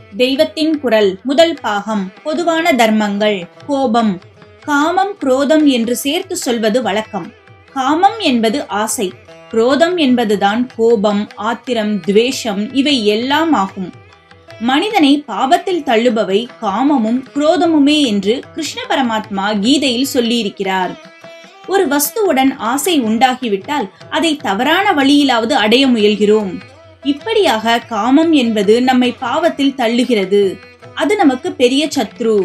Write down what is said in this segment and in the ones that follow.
தெய்வத்தின் குரல் முதல் பாகம் பொதுவான தர்மங்கள் கோபம் காமம் குரோதம் என்று சேர்த்து சொல்வது வழக்கம் காமம் என்பது ஆசை குரோதம் என்பதுதான் கோபம் ஆத்திரம் துவேஷம் இவை எல்லாம் ஆகும் மனிதனை பாவத்தில் தள்ளுபவை காமமும் குரோதமுமே என்று கிருஷ்ண பரமாத்மா கீதையில் சொல்லியிருக்கிறார் ஒரு வஸ்துவுடன் ஆசை உண்டாகிவிட்டால் அதை தவறான வழியிலாவது அடைய முயல்கிறோம் இப்படியாக காமம் என்பது நம்மை பாவத்தில் தள்ளுகிறது அது நமக்கு பெரிய சத்ரு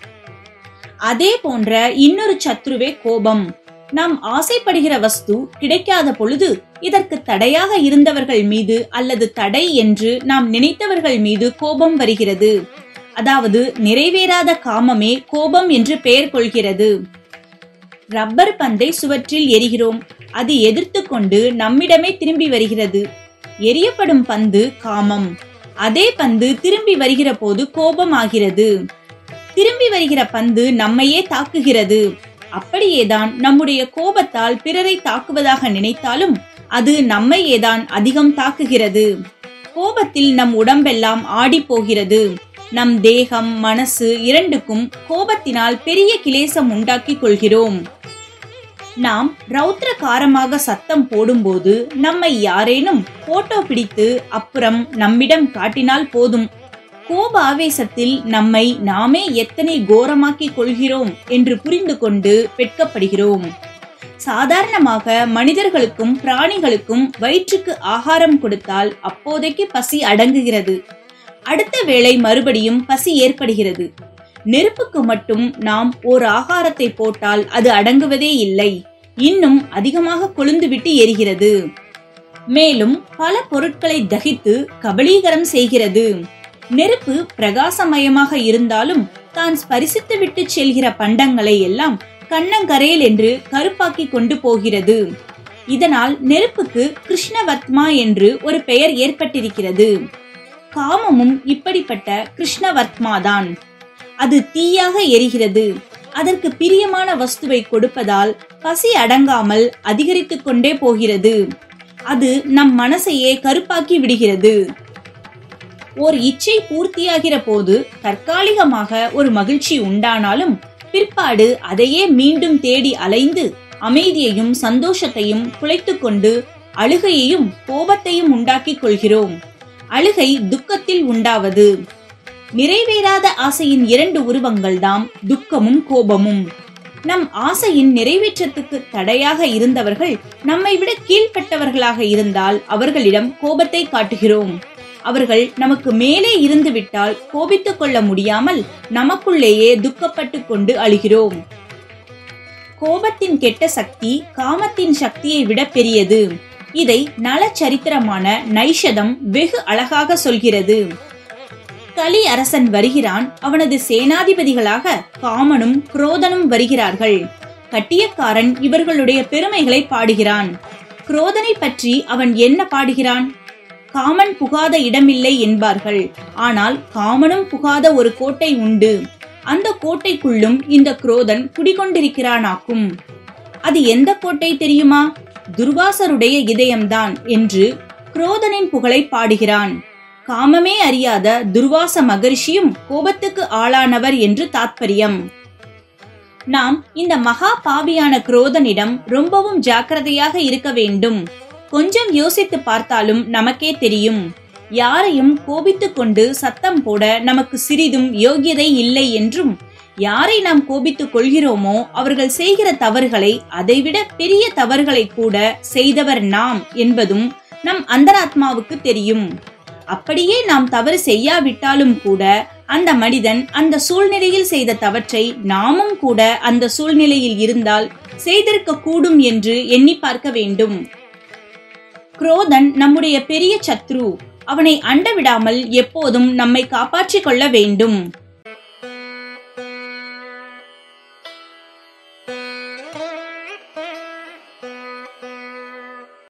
அதே போன்ற இன்னொரு சத்ருவே கோபம் நாம் ஆசைப்படுகிற வஸ்து கிடைக்காத பொழுது இதற்கு தடையாக இருந்தவர்கள் மீது அல்லது தடை என்று நாம் நினைத்தவர்கள் மீது கோபம் வருகிறது அதாவது நிறைவேறாத காமமே கோபம் என்று பெயர் கொள்கிறது ரப்பர் பந்தை சுவற்றில் எரிகிறோம் அது எதிர்த்து கொண்டு நம்மிடமே திரும்பி வருகிறது எரியப்படும் பந்து காமம் அதே பந்து திரும்பி வருகிற போது கோபம் ஆகிறது திரும்பி வருகிற பந்து நம்மையே தாக்குகிறது அப்படியேதான் நம்முடைய கோபத்தால் பிறரை தாக்குவதாக நினைத்தாலும் அது நம்மையேதான் அதிகம் தாக்குகிறது கோபத்தில் நம் உடம்பெல்லாம் ஆடி போகிறது நம் தேகம் மனசு இரண்டுக்கும் கோபத்தினால் பெரிய கிளேசம் உண்டாக்கிக் கொள்கிறோம் நாம் ரௌத்ரகாரமாக சத்தம் போடும்போது நம்மை யாரேனும் போட்டோ பிடித்து அப்புறம் நம்மிடம் காட்டினால் போதும் கோப ஆவேசத்தில் நம்மை நாமே எத்தனை கோரமாக்கிக் கொள்கிறோம் என்று புரிந்து கொண்டு வெட்கப்படுகிறோம் சாதாரணமாக மனிதர்களுக்கும் பிராணிகளுக்கும் வயிற்றுக்கு ஆகாரம் கொடுத்தால் அப்போதைக்கு பசி அடங்குகிறது அடுத்த வேளை மறுபடியும் பசி ஏற்படுகிறது நெருப்புக்கு மட்டும் நாம் ஓர் ஆகாரத்தை போட்டால் அது அடங்குவதே இல்லை இன்னும் அதிகமாக கொழுந்துவிட்டு எரிகிறது மேலும் பல பொருட்களை தகித்து கபலீகரம் செய்கிறது நெருப்பு பிரகாசமயமாக இருந்தாலும் தான் ஸ்பரிசித்து விட்டு செல்கிற பண்டங்களை எல்லாம் கண்ணங்கரையில் என்று கருப்பாக்கி கொண்டு போகிறது இதனால் நெருப்புக்கு கிருஷ்ணவத்மா என்று ஒரு பெயர் ஏற்பட்டிருக்கிறது காமமும் இப்படிப்பட்ட கிருஷ்ணவர்த்மாதான் அது தீயாக எரிகிறது அதற்கு பிரியமான வஸ்துவை கொடுப்பதால் பசி அடங்காமல் அதிகரித்துக் கொண்டே போகிறது அது நம் மனசையே கருப்பாக்கி விடுகிறது ஓர் இச்சை பூர்த்தியாகிற போது தற்காலிகமாக ஒரு மகிழ்ச்சி உண்டானாலும் பிற்பாடு அதையே மீண்டும் தேடி அலைந்து அமைதியையும் சந்தோஷத்தையும் குலைத்துக் கொண்டு அழுகையையும் கோபத்தையும் உண்டாக்கிக் கொள்கிறோம் அழுகை துக்கத்தில் உண்டாவது நிறைவேறாத ஆசையின் இரண்டு உருவங்கள் தாம் துக்கமும் கோபமும் நம் ஆசையின் நிறைவேற்றத்துக்கு தடையாக இருந்தவர்கள் நம்மை விட கீழ்ப்பட்டவர்களாக இருந்தால் அவர்களிடம் கோபத்தை காட்டுகிறோம் அவர்கள் நமக்கு மேலே இருந்து விட்டால் கோபித்துக் கொள்ள முடியாமல் நமக்குள்ளேயே துக்கப்பட்டு கொண்டு அழுகிறோம் கோபத்தின் கெட்ட சக்தி காமத்தின் சக்தியை விட பெரியது இதை நலச்சரித்திரமான நைஷதம் வெகு அழகாக சொல்கிறது கலி அரசன் வருகிறான் அவனது சேனாதிபதிகளாக காமனும் குரோதனும் வருகிறார்கள் கட்டியக்காரன் இவர்களுடைய பெருமைகளை பாடுகிறான் குரோதனை பற்றி அவன் என்ன பாடுகிறான் காமன் புகாத இடமில்லை என்பார்கள் ஆனால் காமனும் புகாத ஒரு கோட்டை உண்டு அந்த கோட்டைக்குள்ளும் இந்த குரோதன் குடிகொண்டிருக்கிறானாக்கும் அது எந்த கோட்டை தெரியுமா துர்வாசருடைய இதயம்தான் என்று குரோதனின் புகழை பாடுகிறான் காமமே அறியாத துர்வாச மகரிஷியும் கோபத்துக்கு ஆளானவர் என்று தாத்பரியம் நாம் இந்த மகா பாவியான குரோதனிடம் ரொம்பவும் ஜாக்கிரதையாக இருக்க வேண்டும் கொஞ்சம் யோசித்து பார்த்தாலும் நமக்கே தெரியும் யாரையும் கோபித்துக் கொண்டு சத்தம் போட நமக்கு சிறிதும் யோகியதை இல்லை என்றும் யாரை நாம் கோபித்துக் கொள்கிறோமோ அவர்கள் செய்கிற தவறுகளை அதைவிட பெரிய தவறுகளை கூட செய்தவர் நாம் என்பதும் நம் அந்தராத்மாவுக்கு தெரியும் அப்படியே நாம் தவறு செய்யாவிட்டாலும் கூட அந்த மனிதன் அந்த சூழ்நிலையில் செய்த தவற்றை நாமும் கூட அந்த சூழ்நிலையில் இருந்தால் செய்திருக்க கூடும் என்று எண்ணி பார்க்க வேண்டும் குரோதன் நம்முடைய பெரிய சத்ரு அவனை அண்டவிடாமல் எப்போதும் நம்மை காப்பாற்றிக் கொள்ள வேண்டும்